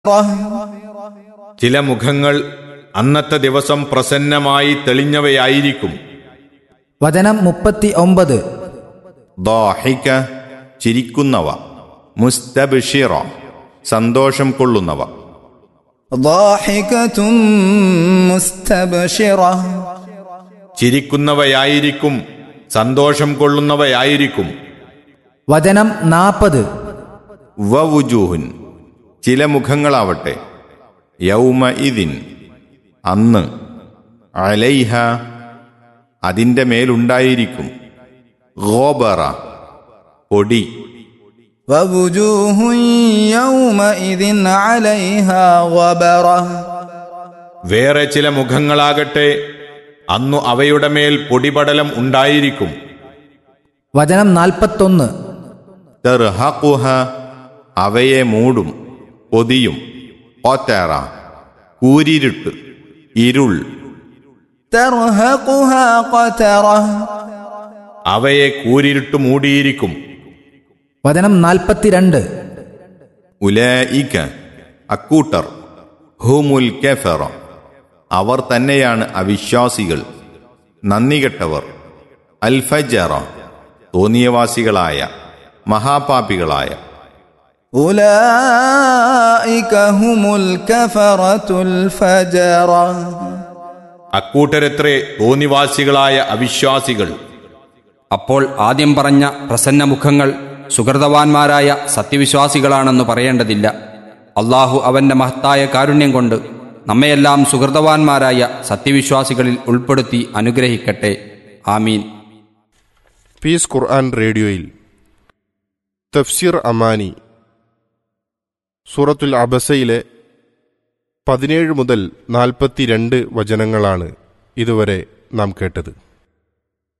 ചില മുഖങ്ങൾ അന്നത്തെ ദിവസം പ്രസന്നമായി തെളിഞ്ഞവയായിരിക്കും വചനം മുപ്പത്തി ഒമ്പത് ദാഹിക ചിരിക്കുന്നവ മുസ്തബിഷിറ സന്തോഷം കൊള്ളുന്നവ ضاحكة مستبشرة ചിരിക്കുന്നവയായിരിക്കും സന്തോഷം കൊള്ളുന്നവയായിരിക്കും വചനം നാൽപ്പത് വവുജൂഹുൻ ചില മുഖങ്ങളാവട്ടെ യൗമ ഇതിൻ അന്ന് അലൈഹ അതിൻ്റെ മേലുണ്ടായിരിക്കും ഗോബറ പൊടി ووجوه يومئذ عليها غبرة വേറെ ചില മുഖങ്ങളാകട്ടെ അന്നു അവയുടെ മേൽ പൊടിപടലം ഉണ്ടായിരിക്കും വചനം നാൽപ്പത്തൊന്ന് തെർഹഖുഹ അവയെ മൂടും പൊതിയും ഓത്തേറ കൂരിരുട്ട് ഇരുൾ ترهقها قترة അവയെ കൂരിരുട്ട് മൂടിയിരിക്കും വചനം നാൽപ്പത്തിരണ്ട് ഉലയിക്ക അക്കൂട്ടർ ഹുമുൽ കെഫറ അവർ തന്നെയാണ് അവിശ്വാസികൾ നന്ദികെട്ടവർ അൽഫജറ തോന്നിയവാസികളായ മഹാപാപികളായ أولئك هم الكفرة الفجرة അക്കൂട്ടരെത്രേ തോന്നിവാസികളായ അവിശ്വാസികൾ അപ്പോൾ ആദ്യം പറഞ്ഞ പ്രസന്നമുഖങ്ങൾ സുഹൃതവാന്മാരായ സത്യവിശ്വാസികളാണെന്ന് പറയേണ്ടതില്ല അള്ളാഹു അവന്റെ മഹത്തായ കാരുണ്യം കൊണ്ട് നമ്മയെല്ലാം സുഹൃതവാന്മാരായ സത്യവിശ്വാസികളിൽ ഉൾപ്പെടുത്തി അനുഗ്രഹിക്കട്ടെ ആമീൻ പീസ് ഖുർആൻ റേഡിയോയിൽ തഫ്സീർ അമാനി സൂറത്തുൽ അബസയിലെ പതിനേഴ് മുതൽ നാൽപ്പത്തിരണ്ട് വചനങ്ങളാണ് ഇതുവരെ നാം കേട്ടത്